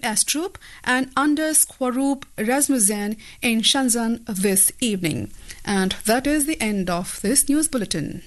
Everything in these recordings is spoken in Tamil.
Astrup and Anders Kwarup Rasmussen in Shenzhen this evening. And that is the end of this news bulletin.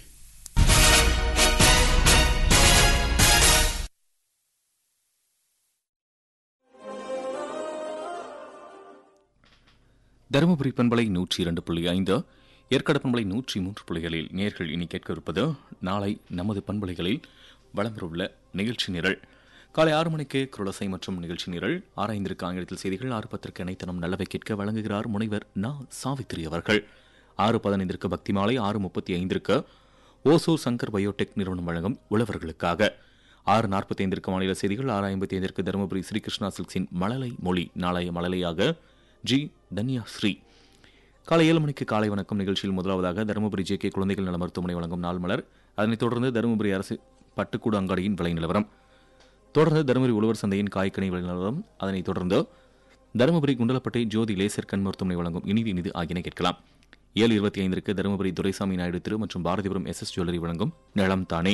Dharmapuri பண்பலை நூற்றி இரண்டு புள்ளி ஐந்து ஏற்காடு பண்பலை நூற்றி மூன்று புள்ளிகளில் நேர்கள் இனி கேட்க இருப்பது நாளை நமது பண்பலைகளில் வளம்பெறவுள்ள நிகழ்ச்சி நிரல் காலை ஆறு மணிக்கு குரலசை மற்றும் நிகழ்ச்சி நிரல் ஆறு ஐந்திற்கு ஆங்கிலத்தில் செய்திகள் ஆறு பத்திற்கு அனைத்தனம் நல்லவை கேட்க வழங்குகிறார் முனைவர் நா சாவித்திரி அவர்கள் ஆறு பதினைந்திற்கு பக்தி மாலை ஆறு முப்பத்தி ஐந்திற்கு ஓசூர் சங்கர் பயோடெக் நிறுவனம் வழங்கும் உழவர்களுக்காக ஆறு நாற்பத்தி ஐந்திற்கு மாநில செய்திகள் ஆறு ஐம்பத்தி ஐந்திற்கு தருமபுரி ஸ்ரீகிருஷ்ணா சில்க்ஸின் மழலை மொழி நாளைய மழலையாக ஜி தன்யா ஸ்ரீ காலை ஏழு மணிக்கு காலை வணக்கம் நிகழ்ச்சியில் முதலாவதாக தருமபுரி ஜே கே குழந்தைகள் நல மருத்துவமனை வழங்கும் நாள் மலர் அதனைத் தொடர்ந்து தருமபுரி அரசு பட்டுக்கூடு அங்காடியின் விலை நிலவரம் தொடர்ந்து தருமபுரி உழவர் சந்தையின் காய்கனி விலை நிலவரம் அதனைத் தொடர்ந்து தருமபுரி குண்டலப்பட்டை ஜோதி லேசர் கண் மருத்துவமனை வழங்கும் இனிது இனிது ஆகியன கேட்கலாம் ஏழு இருபத்தி ஐந்திற்கு தருமபுரி துரைசாமி நாயுடு திரு மற்றும் பாரதிபுரம் எஸ் எஸ் ஜுவல்லரி வழங்கும் நிலம் தானே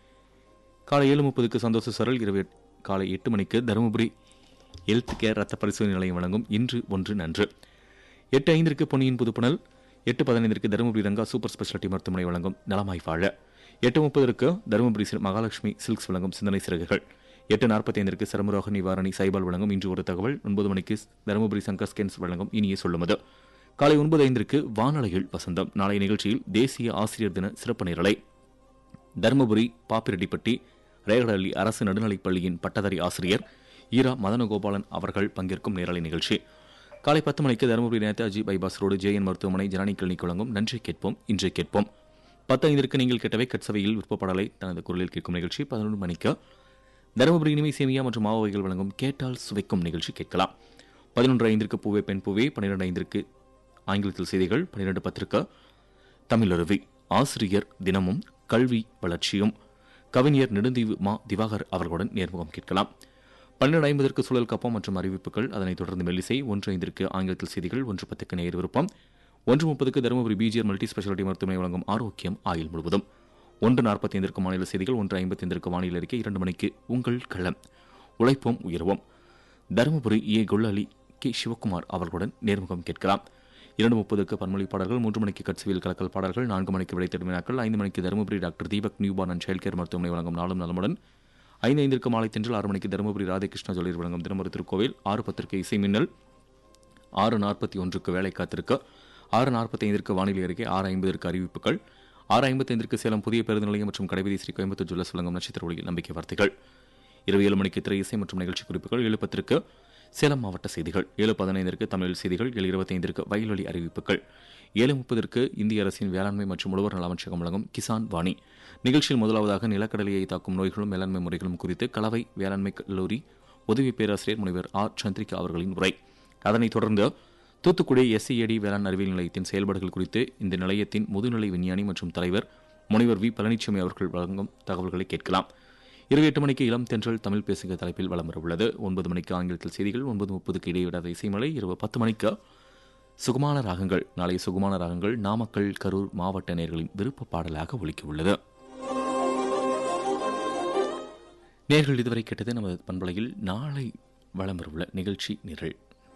காலை ஏழு முப்பதுக்கு சந்தோஷ சரல் இரவு எட்- காலை எட்டு மணிக்கு தருமபுரி ஹெல்த் கேர் ரத்த பரிசோதனை நிலையம் வழங்கும் இன்று ஒன்று நன்று எட்டு ஐந்திற்கு பொன்னியின் புதுப்புணல் எட்டு பதினைந்திற்கு தருமபுரி ரங்கா சூப்பர் ஸ்பெஷாலிட்டி மருத்துவமனை வழங்கும் நலமாய் வாழ எட்டு முப்பதற்கு தருமபுரி ஸ்ரீ மகாலட்சுமி சில்க்ஸ் வழங்கும் சிந்தனை சிறகுகள் எட்டு நாற்பத்தி ஐந்திற்கு சரமுரோக நிவாரணி சைபால் வழங்கும் இன்று ஒரு தகவல் ஒன்பது மணிக்கு தருமபுரி சங்கர் ஸ்கேன்ஸ் வழங்கும் இனிய சொல்லுமது காலை ஒன்பது ஐந்திற்கு வானொலியில் வசந்தம் நாளைய நிகழ்ச்சியில் தேசிய ஆசிரியர் தின சிறப்பு நிரலை தருமபுரி பாப்பிரெட்டிப்பட்டி ரேகடல்லி அரசு நடுநிலைப் பள்ளியின் பட்டதாரி ஆசிரியர் ஈரா மதனகோபாலன் அவர்கள் பங்கேற்கும் நேரலை நிகழ்ச்சி காலை பத்து மணிக்கு Dharmapuri Netaji bypass road JN மருத்துவமனை ஜனனி கிளினிக் வழங்கும் நன்றி கேட்போம் இன்று கேட்போம் பத்து ஐந்திற்கு நீங்கள் கேட்டவை கட்சவையில் விருப்பப்பாடலை தனது குரலில் கேட்கும் நிகழ்ச்சி பதினொன்று மணிக்கு தருமபுரி இனிமை சேமியா மற்றும் மாவகைகள் வழங்கும் கேட்டால் சுவைக்கும் நிகழ்ச்சி கேட்கலாம் பதினொன்று ஐந்திற்கு பூவே பெண் பூவே பன்னிரெண்டு ஐந்திற்கு ஆங்கிலத்தில் செய்திகள் பன்னிரெண்டு பத்திரிக்கை தமிழருவி ஆசிரியர் தினமும் கல்வி வளர்ச்சியும் கவிஞர் நெடுந்தீவு மா திவாகர் அவர்களுடன் நேர்முகம் கேட்கலாம் பன்னிரண்டு ஐம்பதற்கு சுழல் கப்பம் மற்றும் அறிவிப்புகள் அதனைத் தொடர்ந்து மெல்லிசை ஒன்று ஐந்திற்கு ஆங்கிலத்தில் செய்திகள் ஒன்று பத்துக்கு நேர் விருப்பம் ஒன்று முப்பதுக்கு தருமபுரி பிஜிஆர் மல்டி ஸ்பெஷாலிட்டி மருத்துவமனை வழங்கும் ஆரோக்கியம் ஆயுள் முழுவதும் ஒன்று நாற்பத்தி ஐந்திற்கு மாநில செய்திகள் ஒன்று ஐம்பத்தி ஐந்திற்கு வானிலை அறிக்கை இரண்டு மணிக்கு உங்கள் களம் உழைப்போம் உயர்வோம் தருமபுரி ஏ குள்ளலி கே சிவகுமார் அவர்களுடன் நேர்முகம் கேட்கலாம் இரண்டு முப்பதுக்கு பன்மொழி பாடல்கள் மூன்று மணிக்கு கட்சிவியல் கலக்கல் பாடல்கள் நான்கு மணிக்கு விடைத்தெடும் வினாக்கள் ஐந்து மணிக்கு Dharmapuri doctor Deepak newborn and child care மருத்துவமனை வழங்கும் நாளும் நலமுடன் ஐந்து ஐந்திற்கு மாலை தென்றல் ஆறு மணிக்கு தருமபுரி ராதாகிருஷ்ண ஜுவல்லர் வழங்கும் தினமொரு திருக்கோவில் ஆறு பத்திற்கு இசை மின்னல் ஆறு நாற்பத்தி ஒன்றுக்கு வேலை காத்திருக்க ஆறு நாற்பத்தி ஐந்திற்கு வானிலை அறிக்கை ஆறு ஐம்பதற்கு அறிவிப்புகள் ஆறு ஐம்பத்தைந்திற்கு சேலம் புதிய பேருந்து நிலையம் மற்றும் கடைவீதி ஸ்ரீ கோயம்புத்தூர் ஜுவல்லர்ஸ் வழங்கும் நட்சத்திர ஒளியில் நம்பிக்கை வார்த்தைகள் இரவு ஏழு மணிக்கு திரை இசை மற்றும் நிகழ்ச்சி குறிப்புகள் ஏழு பத்திற்கு சேலம் மாவட்ட செய்திகள் ஏழு பதினைந்திற்கு தமிழ் செய்திகள் ஏழு இருபத்தைந்திற்கு வயல்வெளி அறிவிப்புகள் ஏழு முப்பதற்கு இந்திய அரசின் வேளாண்மை மற்றும் உழவர் நல அமைச்சகம் வழங்கும் கிசான் வாணி நிகழ்ச்சியில் முதலாவதாக நிலக்கடலையை தாக்கும் நோய்களும் மேலாண்மை முறைகளும் குறித்து கலவை வேளாண்மை கல்லூரி உதவி பேராசிரியர் முனைவர் ஆர் சந்திரிகா அவர்களின் உரை அதனைத் தொடர்ந்து தூத்துக்குடி எஸ்சிஏடி வேளாண் அறிவியல் நிலையத்தின் செயல்பாடுகள் குறித்து இந்த நிலையத்தின் முதுநிலை விஞ்ஞானி மற்றும் தலைவர் முனைவர் வி பழனிசாமி அவர்கள் வழங்கும் தகவல்களை கேட்கலாம் இரவு எட்டு மணிக்கு இளம் தென்றல் தமிழ் பேசுக தலைப்பில் வலம் வரவுள்ளது ஒன்பது மணிக்கு ஆங்கிலத்தில் செய்திகள் ஒன்பது முப்பதுக்கு இடைவிடாத இசைமலை இரவு பத்து மணிக்கு சுகுமான ராகங்கள் நாளை சுகுமான ராகங்கள் நாமக்கல் கரூர் மாவட்ட நேர்களின் விருப்ப பாடலாக ஒலிக்க உள்ளது நேர்கள் இதுவரை கேட்டது நமது பண்பலையில் நாளை வலம் வரவுள்ள நிகழ்ச்சி நிரல்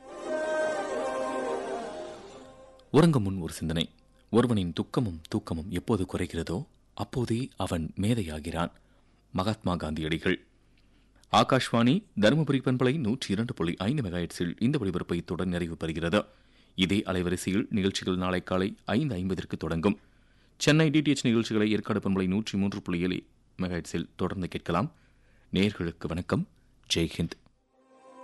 உறங்கும் முன் ஒரு சிந்தனை ஒருவனின் துக்கமும் தூக்கமும் எப்போது குறைகிறதோ அப்போதே அவன் மேதையாகிறான் மகாத்மா காந்தியடிகள் ஆகாஷ்வாணி தருமபுரி பண்பலை நூற்றி இரண்டு புள்ளி ஐந்து மெகாஹெட்ஸில் இந்த ஒளிபரப்பை தொடர் நிறைவு பெறுகிறது இதே அலைவரிசையில் நிகழ்ச்சிகள் நாளை காலை ஐந்து ஐம்பதற்கு தொடங்கும் சென்னை டிடிஎச் நிகழ்ச்சிகளை ஏற்காடு பண்பலை நூற்றி மூன்று புள்ளி ஏழு மெகாஹெட்ஸில் தொடர்ந்து கேட்கலாம் நேர்களுக்கு வணக்கம் ஜெய்ஹிந்த்